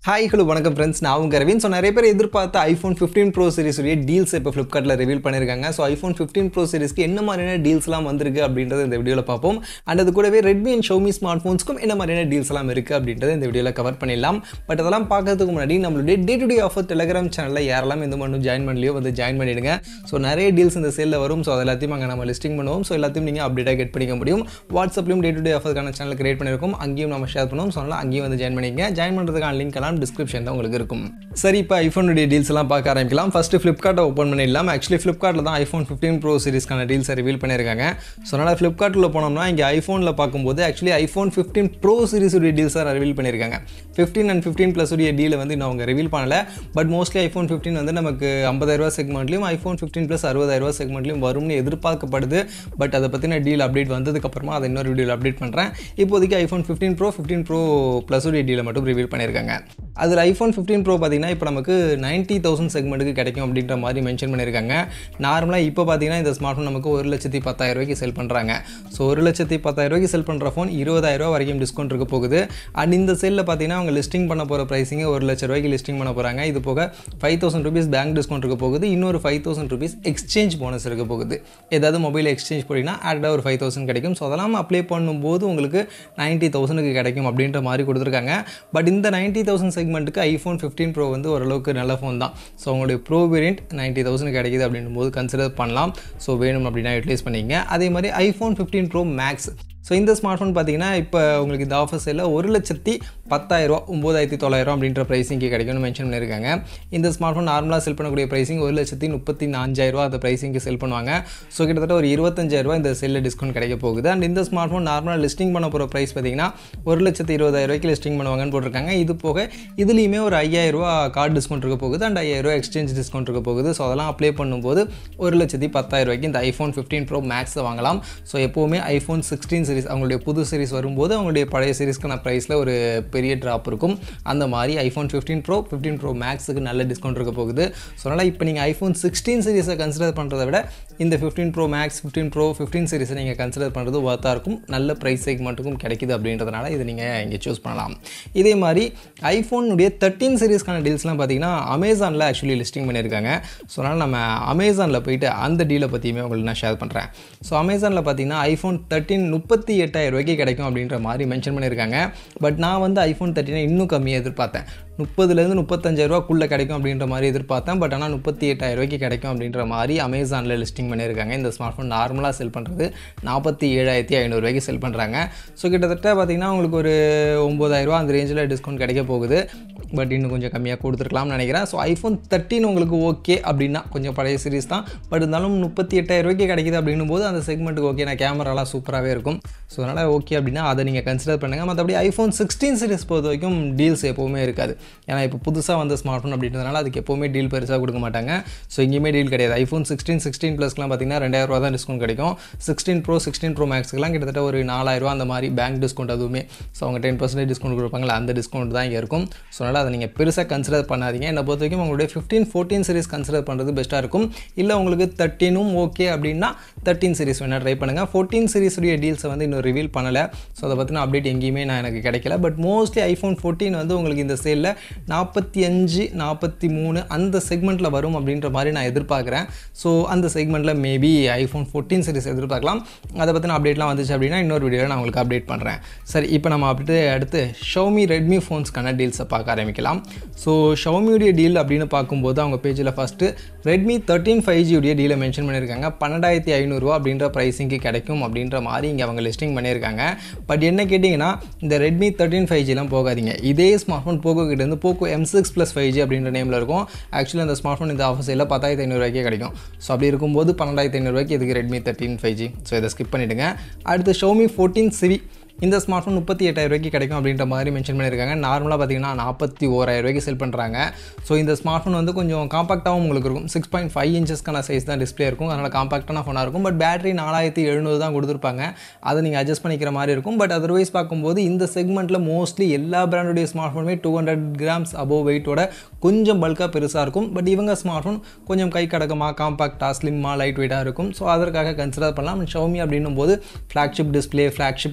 hi hello வணக்கம் friends நான் உங்கள் ரவீன் ஸோ நிறைய பேர் எதிர்பார்த்த ஐஃபோன் ஃபிஃப்டீன் ப்ரோ சீரிஸுடைய டீல்ஸ் இப்போ ஃப்ளிப்கார்ட்டில் ரிவீல் பண்ணியிருக்காங்க ஸோ ஐஃபோன் ஃபிஃப்டீன் ப்ரோ சீரிஸ்க்கு என்ன மாதிரியான டீல்ஸ்லாம் வந்திருக்கு அப்படின்றத இந்த வீடியோவில் பார்ப்போம் அண்ட் அது கூடவே ரெட்மி அண்ட் ஷோமி ஸ்மார்ட் ஃபோன்ஸ்க்கும் என்ன மாதிரியான டீல்ஸ் எல்லாம் இருக்குது அப்படின்றத இந்த வீடியோவில் கவர் பண்ணிடலாம் பட் அதெல்லாம் பார்க்கறதுக்கு முன்னாடி நம்மளுடைய day to day offer Telegram சேனலில் யாரெல்லாம் இந்த மட்டும் ஜாயின் பண்ணலையோ வந்து ஜாயின் பண்ணிடுங்க ஸோ நிறைய டீல்ஸ் இந்த சேலில் வரும் ஸோ அது எல்லாத்தையும் அங்கே நம்ம லிஸ்டிங் பண்ணுவோம் ஸோ எல்லாத்தையும் நீங்கள் அப்டேட்டாக கெட் பண்ணிக்க முடியும் வாட்ஸ்அப்லையும் டே டு டே ஆஃபருக்கான சேனல் கிரியேட் பண்ணியிருக்கோம் அங்கேயும் நம்ம ஷேர் பண்ணுவோம் ஸோ அதனால் அங்கேயும் வந்து ஜாயின் பண்ணிங்க ஜாயின் பண்ணுறதுக்கான லிங்க் எல்லாம் டிஸ்கிரிப்ஷன் தான் உங்களுக்கு இருக்கும் சரி இப்போ ஐஃபோனுடைய டீல்ஸ் எல்லாம் பார்க்க ஆரம்பிக்கலாம் ஃபஸ்ட்டு ஃப்ளிப்கார்ட்டை ஓப்பன் பண்ணிடலாம் ஆக்சுவலி ஃப்ளிப்கார்ட்டில் தான் ஐஃபோன் ஃபிஃப்டீன் ப்ரோ சீரிஸ்க்கான டீல்ஸை ரிவீல் பண்ணியிருக்காங்க ஸோ அதனால் ஃப்ளிப்கார்ட்டில் போனோம்னா இங்கே ஐஃபோனில் பார்க்கும்போது ஆக்சுவலி ஐஃபோன் ஃபிஃப்டீன் ப்ரோ சீரிஸுடைய டீல்ஸாக ரிவீல் பண்ணியிருக்காங்க ஃபிஃப்டீன் அண்ட் ஃபிஃப்டீன் ப்ளஸ் உடைய டீலை வந்து இன்னும் அவங்க ரிவீல் பண்ணல பட் மோஸ்ட்லி ஐஃபோன் ஃபிஃப்டீன் வந்து நமக்கு ஐம்பதாயிரரூவா செக்மெண்ட்லையும் ஐஃபோன் ஃபிஃப்டீன் ப்ளஸ் அறுபதாயிரரூவா செக்மெண்ட்லையும் வரும்னு எதிர்பார்க்கப்படுது பட் அதை பற்றின டீல் அப்டேட் வந்ததுக்கப்புறமா அதை இன்னொரு வீடியோவில் அப்டேட் பண்ணுறேன் இப்போதைக்கு iPhone fifteen pro fifteen pro plus உடைய டீலை மட்டும் ரிவீல் பண்ணியிருக்காங்க அதில் ஐஃபோன் ஃபிஃப்டீன் ப்ரோ பார்த்தீங்கன்னா இப்போ நமக்கு நைன்ட்டி தௌசண்ட் செக்மெண்ட்டுக்கு கிடைக்கும் அப்படின்ற மாதிரி மென்ஷன் பண்ணியிருக்காங்க நார்மலாக இப்போ பார்த்தீங்கன்னா இந்த ஸ்மார்ட் ஃபோன் நமக்கு ஒரு லட்சத்தி பத்தாயிரம் ரூபாய்க்கு செல் பண்ணுறாங்க ஸோ ஒரு லட்சத்தி பத்தாயிரம் ரூபாய்க்கு செல் பண்ணுற ஃபோன் இருபதாயிரம் ரூபா வரைக்கும் டிஸ்கவுண்ட் இருக்க போகுது அண்ட் இந்த செல்லில் பார்த்தீங்கன்னா அவங்க லிஸ்டிங் பண்ண போகிற ப்ரைஸிங்க ஒரு லட்ச ரூபாய்க்கு லிஸ்டிங் பண்ண போகிறாங்க இது போக five thousand rupees bank discount இருக்க போகுது இன்னொரு five thousand rupees exchange bonus இருக்க போகுது ஏதாவது மொபைல் எக்ஸ்சேஞ்ச் போட்டிங்கன்னா ஆடாக ஒரு ஃபைவ் தௌசண்ட் கிடைக்கும் ஸோ அதெல்லாம் அப்ளை பண்ணும்போது உங்களுக்கு நைன்ட்டி தௌசண்ட்க்கு கிடைக்கும் அப்படின்ற மாதிரி கொடுத்துருக்காங்க பட் இந்த நைன்ட்டி தௌசண்ட் செக்மெண்ட்டுக்கு ஐஃபோன் ஃபிஃப்டீன் ப்ரோ வந்து ஓரளவுக்கு நல்ல ஃபோன் தான் ஸோ உங்களுடைய ப்ரோ வேரியண்ட் நைன்ட்டி தௌசண்ட் கிடைக்குது அப்படின்னும் போது கன்சிடர் பண்ணலாம் ஸோ வேணும் அப்படின்னா யூட்டிலைஸ் பண்ணிங்க அதே மாதிரி iPhone fifteen pro max so இந்த ஸ்மார்ட் ஃபோன் பார்த்தீங்கன்னா இப்போ உங்களுக்கு இந்த ஆஃபர் சேலில் ஒரு லட்சத்தி பத்தாயிரரூவா ஒம்பதாயிரத்தி தொள்ளாயிரம் அப்படின்ற ப்ரைஸிங்க்கு கிடைக்கும்னு மென்ஷன் பண்ணியிருக்காங்க இந்த ஸ்மார்ட் ஃபோன் நார்மலாக செல் பண்ணக்கூடிய ப்ரைஸிங் ஒரு லட்சத்தி முப்பத்தி நான்காயிரரூவா அந்த ப்ரைஸிங்க்கு செல் பண்ணுவாங்க ஸோ கிட்டத்தட்ட ஒரு இருபத்தஞ்சாயிரரூவா இந்த செல்லில் டிஸ்கவுண்ட் கிடைக்க போகுது அண்ட் இந்த ஸ்மார்ட் ஃபோன் நார்மலாக லிஸ்டிங் பண்ண போகிற ப்ரைஸ் பார்த்தீங்கன்னா ஒரு லட்சத்தி இருபதாயிரரூவாய்க்கு லிஸ்டிங் பண்ணுவாங்கன்னு போட்டிருக்காங்க இது போக இதுலேயுமே ஒரு ஐயாயிரரூவா கார்டு டிஸ்கவுண்ட் இருக்க போகுது அண்ட் ஐயாயிரரூவா எக்ஸ்சேஞ்ச் டிஸ்கவுண்ட் இருக்க போகுது ஸோ அதெல்லாம் அப்ளை பண்ணும்போது ஒரு லட்சத்தி பத்தாயிரரூவாய்க்கு இந்த ஐஃபோன் ஃபிஃப்டீன் ப்ரோ மேக்ஸை வாங்கலாம் ஸோ எப்போவுமே ஐஃபோன் சிக்ஸ்டீன் சீரிஸ் அவங்களுடைய புது சீரிஸ் வரும்போது அவங்களுடைய பழைய சீரிஸ்க்கான ப்ரைஸில் ஒரு பெரிய ட்ராப் இருக்கும் அந்த மாதிரி iPhone fifteen pro fifteen pro மேக்ஸுக்கு நல்ல டிஸ்கவுண்ட் இருக்க போகுது ஸோ அதனால் இப்போ நீங்கள் ஐஃபோன் சிக்ஸ்டீன் சீரிஸை கன்சிடர் பண்ணுறதை விட இந்த fifteen pro max fifteen pro fifteen சீரிஸை நீங்கள் கன்சிடர் பண்ணுறது ஒர்த்தாக இருக்கும் நல்ல ப்ரைஸ் செக்மெண்ட்டுக்கும் கிடைக்குது அப்படின்றதுனால இதை நீங்கள் இங்கே சூஸ் பண்ணலாம் இதே மாதிரி ஐஃபோனுடைய தேர்ட்டீன் சீரிஸ்க்கான டீல்ஸ்லாம் பார்த்தீங்கன்னா அமேசானில் ஆக்சுவலி லிஸ்டிங் பண்ணியிருக்காங்க ஸோ அதனால் நம்ம அமேசானில் போயிட்டு அந்த டீலை பற்றியுமே உங்களுக்கு நான் ஷேர் பண்ணுறேன் ஸோ அமேசானில் பார்த்தீங்கன்னா ஐஃபோன் தேர்ட்டின் முப்பத்தி எட்டாயிரம் ரூபாய்க்கு கிடைக்கும் அப்படின்ற மாதிரி மென்ஷன் பண்ணியிருக்காங்க பட் நான் வந்து ஐஃபோன் தேர்ட்டினை இன்னும் கம்மியாக எதிர்பார்த்தேன் முப்பதுலேருந்து முப்பத்தஞ்சாயிரரூவா கிடைக்கும் அப்படின்ற மாதிரி எதிர்பார்த்தேன் பட் ஆனால் முப்பத்தி எட்டாயிரம் ரூபாய்க்கு கிடைக்கும் அப்படின்ற மாதிரி அமேசானில் லிஸ்டிங் பண்ணியிருக்காங்க இந்த ஸ்மார்ட் ஃபோன் நார்மலாக செல் பண்ணுறது நாற்பத்தி ஏழாயிரத்தி ஐநூறுரூவாய்க்கு செல் பண்ணுறாங்க ஸோ கிட்டத்தட்ட பார்த்திங்கன்னா உங்களுக்கு ஒரு ஒம்பதாயிரரூவா அந்த ரேஞ்சில் டிஸ்கவுண்ட் கிடைக்க போகுது பட் இன்னும் கொஞ்சம் கம்மியாக கொடுத்துருக்கலாம்னு நினைக்கிறேன் ஸோ ஐஃபோன் தேர்ட்டின் உங்களுக்கு ஓகே அப்படின்னா கொஞ்சம் பழைய சீரிஸ் தான் பட் இருந்தாலும் முப்பத்தி எட்டாயிரம் ரூபாய்க்கு கிடைக்குது அப்படின்னும் போது அந்த செக்மெண்ட்டுக்கு ஓகே நான் கேமராலாம் சூப்பராகவே இருக்கும் ஸோ அதனால் ஓகே அப்படின்னா அதை நீங்கள் கன்சிடர் பண்ணுங்கள் மற்றபடி ஐஃபோன் சிக்ஸ்டீன் சீரிஸ் பொறுத்த வரைக்கும் டீல்ஸ் எப்போவுமே இருக்காது ஏன்னா இப்போ புதுசாக வந்த ஸ்மார்ட் ஃபோன் அப்படின்றதுனால அதுக்கு எப்போவுமே டீல் பெருசாக கொடுக்க மாட்டாங்க ஸோ எங்கேயுமே டீல் கிடையாது ஐஃபோன் சிக்ஸ்டீன் சிக்ஸ்டீன் ப்ளஸ்க்குலாம் பார்த்தீங்கன்னா ரெண்டாயிரரூவா தான் டிஸ்கவுண்ட் கிடைக்கும் சிக்ஸ்டீன் ப்ரோ சிக்ஸ்டீன் ப்ரோ மேக்ஸ்க்குலாம் கிட்டத்தட்ட ஒரு நாலாயிரரூவா அந்த மாதிரி பேங்க் டிஸ்கவுண்ட் அதுவுமே ஸோ அவங்க டென் பர்சன்டேஜ் டிஸ்கவுண்ட் கொடுப்பாங்களா அந்த டிஸ்கவுண்ட் தான் இங்கே இருக்கும் ஸோ அதனால் அதை நீங்கள் பெருசாக கன்சிடர் பண்ணாதீங்க என்னை பொறுத்த வரைக்கும் உங்களுடைய ஃபிஃப்டீன் ஃபோர்டீன் சீரிஸ் கன்சிடர் பண்ணுறது பெஸ்ட்டாக இருக்கும் இல்லை உங்களுக்கு தேர்ட்டீனும் ஓகே அப்படின்னா தேர்ட்டின் சீரிஸ் வேணால் ட்ரை பண்ணுங்கள் ஃபோர்டீன் சீரிஸுடைய டீல்ஸை வந்து இன்னும் ரிவீல் பண்ணலை ஸோ அதை பற்றின அப்டேட் எங்கேயுமே நான் எனக்கு கிடைக்கல பட் மோஸ்ட்லி ஐஃபோன் ஃபோர்டீன் வந்து உங்களுக்கு இந்த சேலில் நாற்பத்தி அஞ்சு நாற்பத்தி மூணு அந்த செக்மெண்ட்டில் வரும் அப்படின்ற மாதிரி நான் எதிர்பார்க்குறேன் ஸோ அந்த செக்மெண்ட்டில் மேபி ஐஃபோன் ஃபோர்டீன் சீரிஸ் எதிர்பார்க்கலாம் அதை பற்றின அப்டேட்லாம் வந்துச்சு அப்படின்னா இன்னொரு வீடியோவில் நான் உங்களுக்கு அப்டேட் பண்ணுறேன் சரி இப்போ நம்ம அப்படியே அடுத்து ஷவுமி ரெட்மி ஃபோன்ஸ்க்கான டீல்ஸை பார்க்க ஆரம்பிக்கலாம் ஸோ ஷவுமியுடைய டீல் அப்படின்னு பார்க்கும்போது அவங்க பேஜில் ஃபஸ்ட்டு ரெட்மி தேர்ட்டின் ஃபைவ் ஜியுடைய டீலை மென்ஷன் பண்ணியிருக்காங்க பன்னெண்டாயிரத்தி ஐநூறுரூவா அப்படின்ற ப்ரைஸிங்க்கு கிடைக்கும் அப்படின்ற மாதிரி இங்கே அவங்க லிஸ்டிங் பண்ணியிருக்காங்க பட் என்ன கேட்டிங்கன்னா இந்த ரெட்மி தேர்ட்டின் ஃபைவ் ஜிலாம் போகாதீங்க இதே ஸ்மார்ட் ஃபோன் போக்கோ கிட்டேருந்து Poco M six plus five G அப்படின்ற நேமில் இருக்கும் ஆக்சுவலி அந்த ஸ்மார்ட் ஃபோன் இந்த ஆஃபர்ஸ் எல்லாம் பத்தாயிரத்தி ஐநூறுரூவாய்க்கே கிடைக்கும் ஸோ அப்படி இருக்கும்போது பன்னெண்டாயிரத்தி ஐநூறுரூவாய்க்கு இதுக்கு Redmi thirteen five G so இதை ஸ்கிப் பண்ணிவிடுங்க அடுத்து ஷோமி ஃபோர்டீன் சிவி இந்த ஸ்மார்ட் ஃபோன் முப்பத்தி எட்டாயிரம் ரூபாய்க்கு கிடைக்கும் அப்படின்ற மாதிரி மென்ஷன் பண்ணியிருக்காங்க நார்மலாக பார்த்தீங்கன்னா நாற்பத்தி ஓராயிரம் ரூபாய்க்கு செல் பண்ணுறாங்க ஸோ இந்த ஸ்மார்ட் ஃபோன் வந்து கொஞ்சம் காம்பாக்டாகவும் உங்களுக்கு இருக்கும் சிக்ஸ் பாயிண்ட் ஃபைவ் இன்ச்சஸ்க்கான சைஸ் தான் டிஸ்பிளே இருக்கும் அதனால் காம்பாக்டான ஃபோனாக இருக்கும் பட் பேட்டரி நாலாயிரத்தி எழுநூறு தான் கொடுத்துருப்பாங்க அதை நீங்கள் அட்ஜஸ்ட் பண்ணிக்கிற மாதிரி இருக்கும் பட் அதர்வைஸ் பார்க்கும்போது இந்த செக்மெண்ட்டில் மோஸ்ட்லி எல்லா பிராண்டுடைய ஸ்மார்ட் ஃபோனுமே டூ ஹண்ட்ரட் கிராம்ஸ் அபோவ் வெயிட்டோட கொஞ்சம் பல்காக பெருசாக இருக்கும் பட் இவங்க ஸ்மார்ட் ஃபோன் கொஞ்சம் கை கடக்கமாக காம்பாக்டாக ஸ்லிம்மாக லைட் வெயிட்டாக இருக்கும் ஸோ அதற்காக கன்சிடர் பண்ணலாம் ஷவுமி அப்படின்னும் போது ஃப்ளாக்ஷிப் டிஸ்பிளே ஃப்ளாக்ஷிப் கேமரா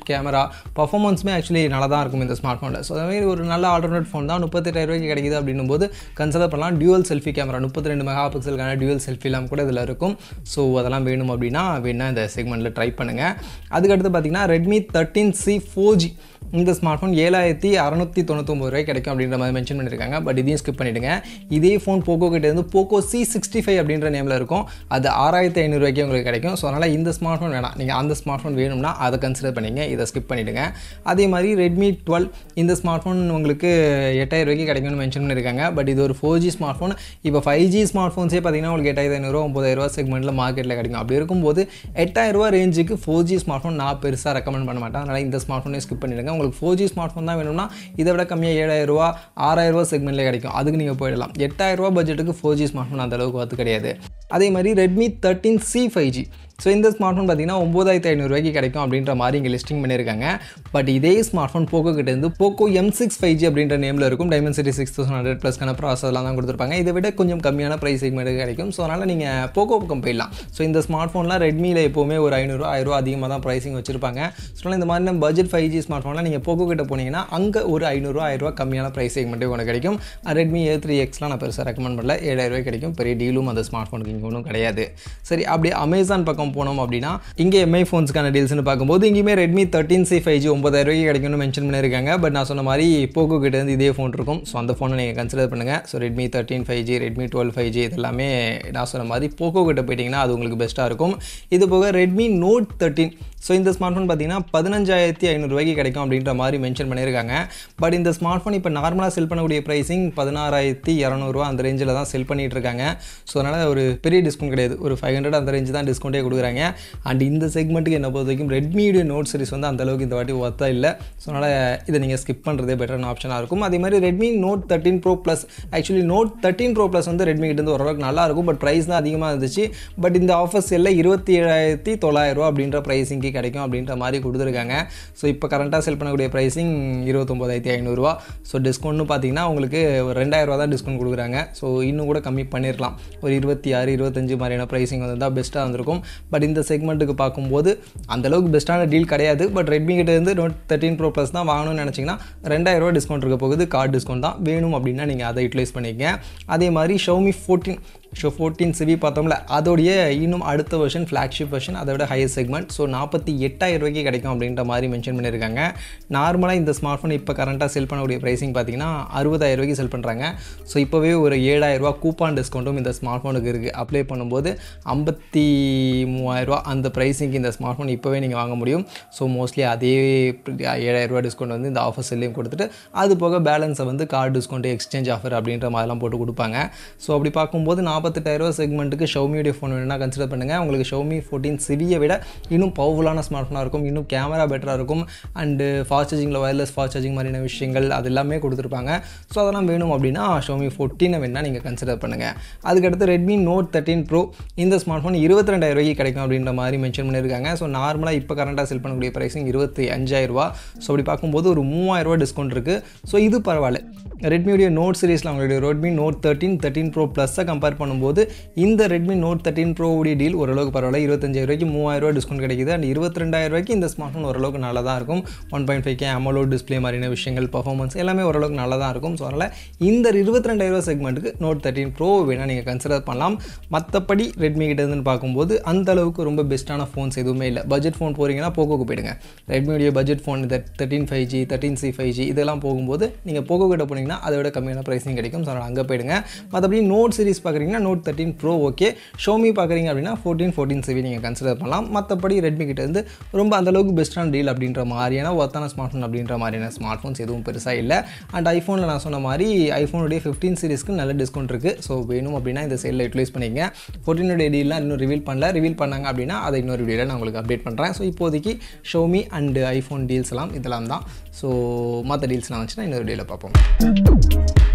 பர்ஃபார்மன்ஸுமே ஆக்சுவலி நல்லா தான் இருக்கும் இந்த ஸ்மார்ட் ஃபோனில் ஸோ அதுமாதிரி ஒரு நல்ல ஆல்டர்னேட் ஃபோன் தான் முப்பத்தெட்டாயிரம் ரூபாய்க்கு கிடைக்குது அப்படின்னும் போது கன்சிடர் பண்ணலாம் டியூவல் செல்ஃபி கேமரா முப்பத்தி ரெண்டு மெகா பிக்சலுக்கான டியூவல் செல்ஃபிலாம் கூட இதில் இருக்கும் ஸோ அதெல்லாம் வேணும் அப்படின்னா வேணா இந்த செக்மெண்ட்டில் ட்ரை பண்ணுங்கள் அதுக்கடுத்து பார்த்தீங்கன்னா Redmi thirteen C four G இந்த ஸ்மார்ட் ஃபோன் ஏழாயிரத்தி அறநூற்றி தொண்ணூத்தொம்பது ரூபாய் கிடைக்கும் அப்படின்ற மாதிரி மென்ஷன் பண்ணியிருக்காங்க பட் இதையும் ஸ்கிப் பண்ணிவிடுங்க இதே ஃபோன் போக்கோ கிட்ட இருந்து போக்கோ சி சிக்ஸ்டி ஃபைவ் அப்படின்ற நேமில் இருக்கும் அது ஆறாயிரத்தி ஐநூறுரூவாய்க்கு உங்களுக்கு கிடைக்கும் ஸோ அதனால் இந்த ஸ்மார்ட் ஃபோன் வேணாம் நீங்கள் அந்த ஸ்மார்ட் ஃபோன் வேணும்னா அதை கன்சிடர் பண்ணிங்க இதை ஸ்கிப் பண்ணிவிடுங்க அதே மாதிரி ரெட்மி டுவெல் இந்த ஸ்மார்ட் ஃபோன் உங்களுக்கு எட்டாயிரம் ரூபாய்க்கு கிடைக்கும்னு மென்ஷன் பண்ணியிருக்காங்க பட் இது ஒரு ஃபோர் ஜி ஸ்மார்ட் ஃபோன் இப்போ ஃபைவ் ஜி ஸ்மார்ட் ஃபோன்ஸே பார்த்தீங்கன்னா உங்களுக்கு எட்டாயிரத்தி ஐநூறுரூவா ஒம்பதாயிரரூவா செக்மெண்ட்டில் மார்க்கெட்டில் கிடைக்கும் அப்படி இருக்கும்போது எட்டாயிரரூவா ரேஞ்சுக்கு ஃபோர் ஜி ஸ்மார்ட் ஃபோன் நான் பெருசாக ரெக்கமெண்ட் பண்ண மாட்டேன் அதனால் இந்த ஸ்மார்ட் ஃபோனே ஸ்கிப் பண்ணிவிடுங்க உங்களுக்கு ஃபோர் ஜி ஸ்மார்ட் ஃபோன் தான் வேணும்னா இதை விட கம்மியாக ஏழாயிரரூவா ஆறாயிரரூவா செக்மெண்ட்டில் கிடைக்கும் அதுக்கு நீங்கள் போயிடலாம் எட்டாயிரரூவா பட்ஜெட்டுக்கு ஃபோர் ஜி ஸ்மார்ட் ஃபோன் அந்த அளவுக்கு வந்து கிடையாது அதே மாதிரி Redmi thirteen C five G so இந்த ஸ்மார்ட் ஃபோன் பார்த்தீங்கன்னா ஒம்பதாயிரத்தி ஐநூறுரூவாய்க்கு கிடைக்கும் அப்படின்ற மாதிரி இங்கே லிஸ்டிங் பண்ணியிருக்காங்க பட் இதே ஸ்மார்ட் ஃபோன் போக்கோ கிட்டேருந்து Poco M six five G அப்படின்ற நேமில் இருக்கும் Dimensity six thousand hundred ப்ளஸ்க்கான ப்ராசஸ்லாம் தான் கொடுத்துருப்பாங்க இதை விட கொஞ்சம் கம்மியான ப்ரைஸ் செக்மெண்ட் கிடைக்கும் ஸோ அதனால் நீங்கள் போக்கோ பக்கம் போயிடலாம் ஸோ இந்த ஸ்மார்ட் ஃபோன்லாம் ரெட்மியில் எப்போவுமே ஒரு ஐநூறுரூவா ஆயிரரூவா அதிகமாக தான் ப்ரைஸிங் வச்சிருப்பாங்க ஸோ இந்த மாதிரி நம்ம பட்ஜெட் ஃபைவ் ஜி ஸ்மார்ட் ஃபோனில் நீங்கள் போக்கோ கிட்ட போனீங்கன்னா அங்கே ஒரு ஐநூறுரூவா ஆயிரரூவா கம்மியான ப்ரைஸ் செக்மெண்ட்டே உங்களுக்கு கிடைக்கும் ரெட்மி ஏ த்ரீ எக்ஸ்லாம் நான் பெருசாக ரெக்கமெண்ட் பண்ணல ஏழாயிரரூவாய் கிடைக்கும் பெரிய டீலும் அந்த ஸ்மார்ட் ஃபோனுக்கு இங்கே ஒன்றும் கிடையாது சரி அப்படியே அமேசான் பக்கம் போனோம் அப்படின்னா இங்கே எம்ஐ ஃபோன்ஸ்க்கான டீல்ஸ்னு பார்க்கும்போது இங்கேயுமே Redmi thirteen C five G ஒம்பதாயிரரூவாய்க்கு கிடைக்கும்னு மென்ஷன் பண்ணியிருக்காங்க பட் நான் சொன்ன மாதிரி போக்கோ கிட்ட இருந்து இதே ஃபோன் இருக்கும் ஸோ அந்த ஃபோனை நீங்கள் கன்சிடர் பண்ணுங்கள் so Redmi thirteen five G Redmi twelve five G இதெல்லாமே நான் சொன்ன மாதிரி போக்கோ கிட்ட போயிட்டிங்கன்னா அது உங்களுக்கு பெஸ்ட்டாக இருக்கும் இது போக ரெட்மி நோட் தேர்ட்டின் ஸோ இந்த ஸ்மார்ட் ஃபோன் பார்த்தீங்கன்னா பதினஞ்சாயிரத்தி ஐநூறுரூவாய்க்கு கிடைக்கும் அப்படின்ற மாதிரி மென்ஷன் பண்ணியிருக்காங்க பட் இந்த ஸ்மார்ட் ஃபோன் இப்போ நார்மலாக செல் பண்ணக்கூடிய ப்ரைஸிங் பதினாறாயிரத்தி இரநூறுவா அந்த ரேஞ்சில் தான் செல் பண்ணிகிட்டு இருக்காங்க ஸோ அதனால் ஒரு பெரிய டிஸ்கவுண்ட் கிடையாது ஒரு ஃபைவ் ஹண்ட்ரட் அந்த ரேஞ்சு தான் டிஸ்கவுண்ட்டே கொடுக்குறாங்க அண்ட் இந்த செக்மெண்ட்டுக்கு என்ன பொறுத்த வரைக்கும் ரெட்மியுடைய நோட் சீரிஸ் வந்து அந்த அளவுக்கு இந்த வாட்டி ஒர்த்தா இல்லை ஸோ அதனால் இதை நீங்கள் ஸ்கிப் பண்ணுறதே பெட்டரான ஆப்ஷனாக இருக்கும் அதே மாதிரி Redmi note thirteen pro plus actually note thirteen pro plus வந்து ரெட்மி கிட்ட இருந்து ஓரளவுக்கு நல்லா இருக்கும் பட் ப்ரைஸ் தான் அதிகமாக இருந்துச்சு பட் இந்த ஆஃபர்ஸ் எல்லாம் இருபத்தி ஏழாயிரத்தி தொள்ளாயிரரூவா அப்படின்ற ப்ரைஸிங்க்கு கிடைக்கும் அப்படின்ற மாதிரி கொடுத்துருக்காங்க ஸோ இப்போ கரண்ட்டாக செல் பண்ணக்கூடிய ப்ரைஸிங் இருபத்தொம்போதாயிரத்தி ஐநூறுரூவா ஸோ டிஸ்கவுண்ட்னு பார்த்தீங்கன்னா உங்களுக்கு ஒரு ரெண்டாயிரரூவா தான் டிஸ்கவுண்ட் கொடுக்குறாங்க ஸோ இன்னும் கூட கம்மி பண்ணிடலாம் ஒரு இருபத்தி ஆறு இருபத்தஞ்சு மாதிரியான ப்ரைஸிங் வந்து தான் பெஸ்ட்டாக இருந்திருக்கும் பட் இந்த செக்மெண்ட்டுக்கு பார்க்கும்போது அந்தளவுக்கு பெஸ்ட்டான டீல் கிடையாது பட் ரெட்மி கிட்ட இருந்து நோட் தேர்ட்டின் ப்ரோ ப்ளஸ் தான் வாங்கணும்னு நினச்சிங்கன்னா ரெண்டாயிரரூவா டிஸ்கவுண்ட் இருக்க போகுது கார்டு டிஸ்கவுண்ட் தான் வேணும் அப்படின்னா நீங்கள் அதை யூட்டிலைஸ் பண்ணிக்கங்க அதே மாதிரி ஷவுமி ஃபோர்டீன் ஷோ ஃபோர்டீன் சிவி பார்த்தோம்ல அதோடைய இன்னும் அடுத்த வெர்ஷன் ஃப்ளாக்ஷிப் வெர்ஷன் அதை விட ஹையர் செக்மெண்ட் ஸோ நாற்பத்தி எட்டாயிரம் ரூபாய்க்கு கிடைக்கும் அப்படின்ற மாதிரி மென்ஷன் பண்ணியிருக்காங்க நார்மலாக இந்த ஸ்மார்ட் ஃபோன் இப்போ கரண்ட்டாக செல் பண்ணக்கூடிய ப்ரைஸிங் பார்த்தீங்கன்னா அறுபதாயிரம் ரூபாய்க்கு செல் பண்ணுறாங்க ஸோ இப்போவே ஒரு ஏழாயிரரூபா கூப்பான் டிஸ்கவுண்ட்டும் இந்த ஸ்மார்ட் ஃபோனுக்கு இருக்குது அப்ளை பண்ணும்போது ஐம்பத்தி மூவாயிரரூவா அந்த ப்ரைஸிங்க்கு இந்த ஸ்மார்ட் ஃபோன் இப்போவே நீங்கள் வாங்க முடியும் ஸோ மோஸ்ட்லி அதே ஏழாயிரரூபா டிஸ்கவுண்ட் வந்து இந்த ஆஃபர் செல்லையும் கொடுத்துட்டு அது போக பேலன்ஸை வந்து கார்டு டிஸ்கவுண்ட் எக்ஸ்சேஞ்ச் ஆஃபர் அப்படின்ற மாதிரிலாம் போட்டு கொடுப்பாங்க ஸோ அப்படி பார்க்கும்போது நாற்பத்தெட்டாயிரரூவா செக்மெண்ட்டுக்கு ஷவுமியுடைய ஃபோன் வேணும்னா கன்சிடர் பண்ணுங்கள் உங்களுக்கு ஷவுமி ஃபோர்டீன் சிவியை விட இன்னும் பவர்ஃபுல்லான ஸ்மார்ட் ஃபோனாக இருக்கும் இன்னும் கேமரா பெட்டராக இருக்கும் அண்டு ஃபாஸ்ட் சார்ஜிங்கில் வயர்லெஸ் ஃபாஸ்ட் சார்ஜிங் மாதிரியான விஷயங்கள் அது எல்லாமே கொடுத்துருப்பாங்க ஸோ அதெல்லாம் வேணும் அப்படின்னா ஷவுமி ஃபோர்டீனை வேணால் நீங்கள் கன்சிடர் பண்ணுங்கள் அதுக்கடுத்து ரெட்மி நோட் தேர்ட்டின் ப்ரோ இந்த ஸ்மார்ட் ஃபோன் இருபத்தி ரெண்டாயிரம் ரூபாய்க்கு கிடைக்கும் அப்படின்ற மாதிரி மென்ஷன் பண்ணியிருக்காங்க ஸோ நார்மலாக இப்போ கரண்ட்டாக செல் பண்ணக்கூடிய ப்ரைஸிங் இருபத்தி அஞ்சாயிரரூவா ஸோ அப்படி பார்க்கும்போது ஒரு மூவாயிரரூவா டிஸ்கவுண்ட் இருக்குது ஸோ இது பரவாயில்ல ரெட்மியுடைய நோட் சீரிஸில் அவங்களுடைய Redmi note thirteen thirteen pro ப்ளஸ்ஸை கம்பேர் பண்ணும்போது இந்த ரெட்மி நோட் தேர்ட்டின் ப்ரோவுடைய டீல் ஓரளவுக்கு பரவாயில்ல இருபத்தஞ்சாயிரம் ரூபாய்க்கு மூவாயிரரூவா டிஸ்கவுண்ட் கிடைக்குது அண்ட் இருபத்தி ரெண்டாயிரம் ரூபாய்க்கு இந்த ஸ்மார்ட் ஃபோன் ஓரளவுக்கு நல்லா தான் இருக்கும் one point five K AMOLED display மாதிரியான விஷயங்கள் பர்ஃபார்மன்ஸ் எல்லாமே ஓரளவுக்கு நல்லா தான் இருக்கும் ஸோ அதனால் இந்த இருபத்தி ரெண்டாயிரரூவா செக்மெண்ட்டுக்கு நோட் தேர்ட்டின் ப்ரோ வேணால் நீங்கள் கன்சிடர் பண்ணலாம் மற்றபடி ரெட்மி கிட்ட இருந்து பார்க்கும்போது அந்த அளவுக்கு ரொம்ப பெஸ்ட்டான ஃபோன்ஸ் எதுவுமே இல்லை பட்ஜெட் ஃபோன் போகிறீங்கன்னா போக்கோக்கு போயிடுங்க ரெட்மியுடைய பட்ஜெட் ஃபோன் இந்த thirteen five G thirteen C five G இதெல்லாம் போகும்போது நீங்கள் போக்கோ கிட்ட போனீங்கன்னா அதை விட கம்மியான ப்ரைஸிங் கிடைக்கும் ஸோ அதனால் அங்கே போயிடுங்க மற்றபடி நோட் சீரிஸ் பார்க்குறீங்கன்னா note thirteen pro okay Xiaomi பார்க்குறீங்க அப்படின்னா ஃபோர்டீன் ஃபோர்டீன் சிவி நீங்கள் கன்சிடர் பண்ணலாம் மற்றபடி ரெட்மி கிட்ட இருந்து ரொம்ப அந்தளவுக்கு பெஸ்ட்டான டீல் அப்படின்ற மாதிரியான ஒர்த்தான ஸ்மார்ட் ஃபோன் அப்படின்ற மாதிரியான ஸ்மார்ட் ஃபோன்ஸ் எதுவும் பெருசாக இல்லை அண்ட் ஐஃபோனில் நான் சொன்ன மாதிரி ஐஃபோனுடைய ஃபிஃப்டீன் சீரிஸ்க்கு நல்ல டிஸ்கவுண்ட் இருக்குது ஸோ வேணும் அப்படின்னா இந்த சேலில் யூட்டிலைஸ் பண்ணிங்க ஃபோர்டீனுடைய டீல்லாம் இன்னும் ரிவீல் பண்ணல ரிவீல் பண்ணாங்க அப்படின்னா அதை இன்னொரு வீடியோவில் நான் உங்களுக்கு அப்டேட் பண்ணுறேன் ஸோ இப்போதைக்கு ஷோமி அண்டு ஐஃபோன் டீல்ஸ் எல்லாம் இதெல்லாம் தான் ஸோ மற்ற டீல்ஸ்லாம் வந்துச்சுன்னா இன்னொரு வீடியோவில் பார்ப்போம்